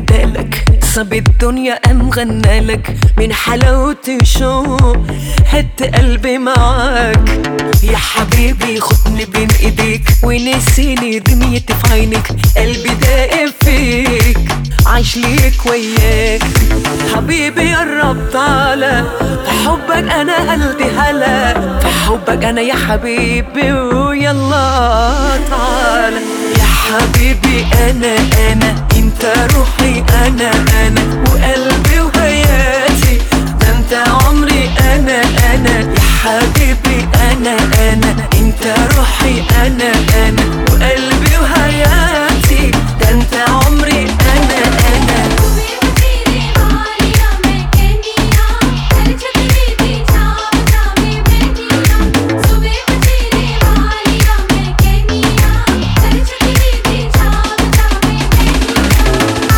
ندالك صب الدنيا قام غنالك من حلاوة شوق هد قلبي معاك يا حبيبي خدني بين ايديك ونسيني دنيتي في عينك قلبي داقب فيك عايش ليك وياك حبيبي قرب تعالى في حبك انا قلبي هلا في حبك انا يا حبيبي ويلا تعالى يا حبيبي انا انا انت روحي انا انا وقلبي وحياتي ده انت عمري انا انا يا حبيبي انا انا انت روحي انا انا وقلبي وحياتي ده انت عمري انا انا सुबह तेरे वालिया मैं कहनिया हर छतरी दी छाव जावे बैठिया सुबह तेरे वालिया मैं कहनिया हर छतरी दी छाव जावे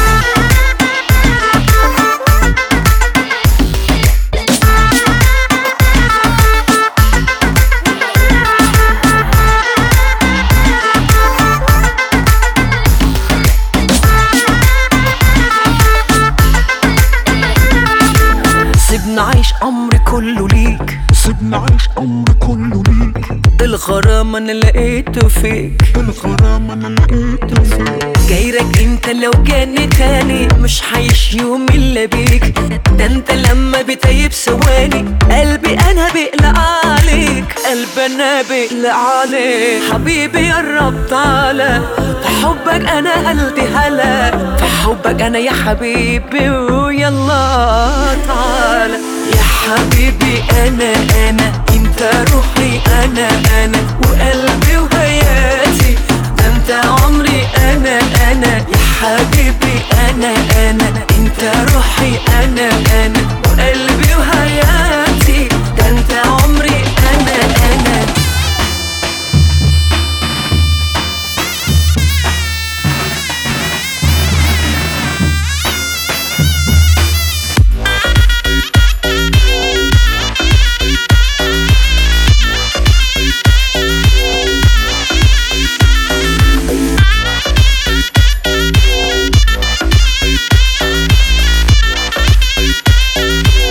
سيبنا عيش عمري كله ليك سيبنا عيش عمري كله ليك بالغرام انا لقيته فيك بالغرام انا لقيته فيك غيرك انت لو جاني تاني مش هعيش يوم الا بيك ده انت لما بتيب ثواني قلبي انا بيقلق عليك قلبي انا بيقلق عليك حبيبي قرب تعالى في حبك انا قلبي هلا في حبك انا يا حبيبي ويلا تعالى يا حبيبي انا انا انت روحي انا انا وقلبي وحياتي ده انت عمري انا انا يا حبيبي انا انا انت روحي انا انا وقلبي وحياتي ده انت عمري انا انا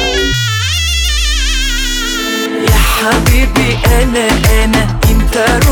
يا حبيبي انا انا انت